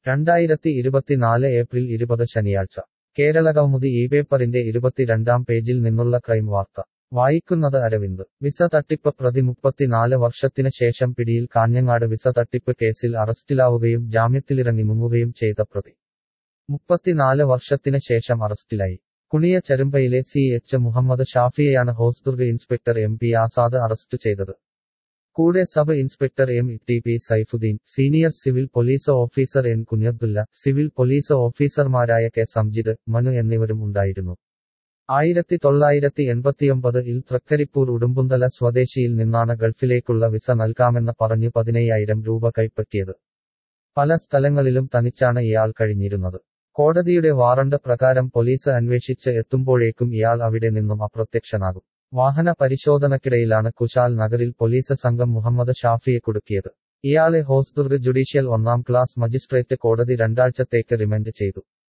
രണ്ടായിരത്തി ഇരുപത്തിനാല് ഏപ്രിൽ ഇരുപത് ശനിയാഴ്ച കേരളകൗമുദി ഈ പേപ്പറിന്റെ ഇരുപത്തിരണ്ടാം പേജിൽ നിന്നുള്ള ക്രൈം വാർത്ത വായിക്കുന്നത് അരവിന്ദ് വിസ തട്ടിപ്പ് പ്രതി മുപ്പത്തിനാല് വർഷത്തിന് ശേഷം പിടിയിൽ കാഞ്ഞങ്ങാട് വിസ തട്ടിപ്പ് കേസിൽ അറസ്റ്റിലാവുകയും ജാമ്യത്തിലിറങ്ങി മുങ്ങുകയും ചെയ്ത പ്രതി മുപ്പത്തിനാല് വർഷത്തിന് ശേഷം അറസ്റ്റിലായി കുണിയ ചരുമ്പയിലെ സി എച്ച് മുഹമ്മദ് ഷാഫിയെയാണ് Hosdurg inspector M P Azad arrest ചെയ്തത് കൂടെ sub inspector M T P Saifuddin senior civil police officer N Kunhabdulla civil police ഓഫീസർമാരായ കെ സംജിത് മനു എന്നിവരും ഉണ്ടായിരുന്നു ആയിരത്തി തൊള്ളായിരത്തി എൺപത്തിയൊമ്പത് ഇൽ തൃക്കരിപ്പൂർ ഉടുമ്പുന്തല സ്വദേശിയിൽ നിന്നാണ് ഗൾഫിലേക്കുള്ള വിസ നൽകാമെന്ന് പറഞ്ഞു പതിനയ്യായിരം രൂപ കൈപ്പറ്റിയത് പല സ്ഥലങ്ങളിലും തനിച്ചാണ് ഇയാൾ കഴിഞ്ഞിരുന്നത് കോടതിയുടെ വാറണ്ട് പ്രകാരം പോലീസ് അന്വേഷിച്ച് എത്തുമ്പോഴേക്കും ഇയാൾ അവിടെ നിന്നും അപ്രത്യക്ഷനാകും വാഹന പരിശോധനക്കിടയിലാണ് കുശാൽ നഗറിൽ പോലീസ് സംഘം മുഹമ്മദ് ഷാഫിയെ കുടുക്കിയത് ഇയാളെ ഹോസ്ദുർഗ് ജുഡീഷ്യൽ ഒന്നാം ക്ലാസ് മജിസ്ട്രേറ്റ് കോടതി രണ്ടാഴ്ചത്തേക്ക് റിമൻഡ് ചെയ്തു